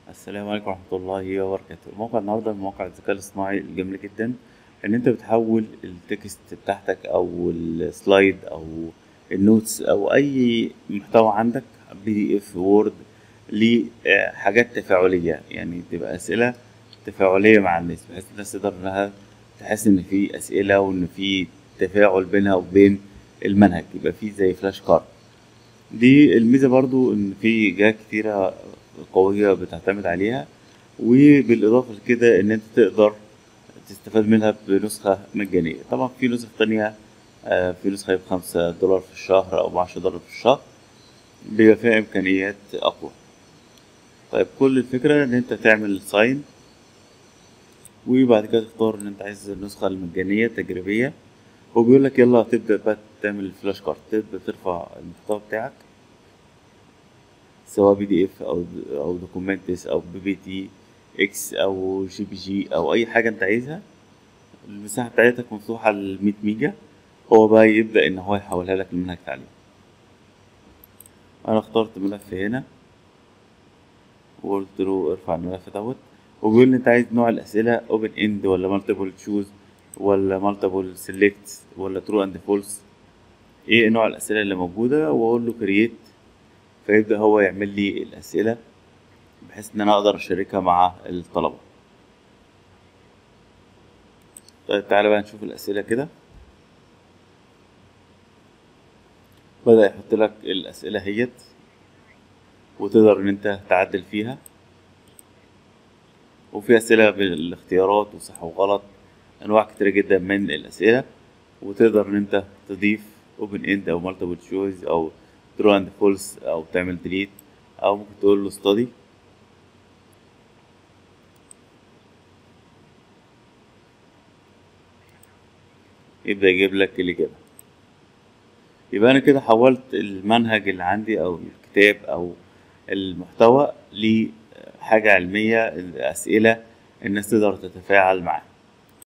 السلام عليكم ورحمة الله وبركاته موقع النهاردة من مواقع الذكاء الاصطناعي الجميلة جدا إن أنت بتحول التكست بتاعتك أو السلايد أو النوتس أو أي محتوى عندك بي دي إف وورد لحاجات تفاعلية يعني تبقى أسئلة تفاعلية مع الناس بحيث الناس تقدر إنها تحس إن في أسئلة وإن في تفاعل بينها وبين المنهج يبقى في زي فلاش كارد دي الميزة برضو إن في جهات كتيرة قوية بتعتمد عليها وبالإضافة لكده إن أنت تقدر تستفاد منها بنسخة مجانية طبعا في نسخ تانية آه، في نسخة بخمسة دولار في الشهر أو بعشرة دولار في الشهر بيبقى فيها إمكانيات أقوى طيب كل الفكرة إن أنت تعمل ساين وبعد كده تختار إن أنت عايز النسخة المجانية التجريبية وبيقول لك يلا تبدأ بقى تعمل فلاش كارد تبدأ ترفع المحتوى بتاعك سواء بي دي اف او او دوكيومنتس او بي بي تي اكس او جي بي جي او اي حاجه انت عايزها المساحه بتاعتك مفتوحه ل 100 ميجا هو بقى يبدا ان هو يحولها لك لمنهج تعليم انا اخترت ملف هنا وقلت له ارفع الملف دوت وبيقول لي انت عايز نوع الاسئله اوبن اند ولا مالتيبل تشوز ولا مالتيبل سيلكت ولا ترو اند فولس ايه نوع الاسئله اللي موجوده واقول له كرييت فيبدأ هو يعمل لي الأسئلة بحيث إن أنا أقدر أشاركها مع الطلبة طيب تعالى بقى نشوف الأسئلة كده بدأ يحط لك الأسئلة هيت وتقدر إن أنت تعدل فيها وفي أسئلة بالاختيارات وصح وغلط أنواع كتيرة جدا من الأسئلة وتقدر إن أنت تضيف open end أو multiple choice أو true and false او تعمل delete او ممكن تقول له study يبدأ يجيب لك الإجابة يبقى أنا كده حولت المنهج اللي عندي أو الكتاب أو المحتوى لحاجة علمية أسئلة الناس تقدر تتفاعل معاه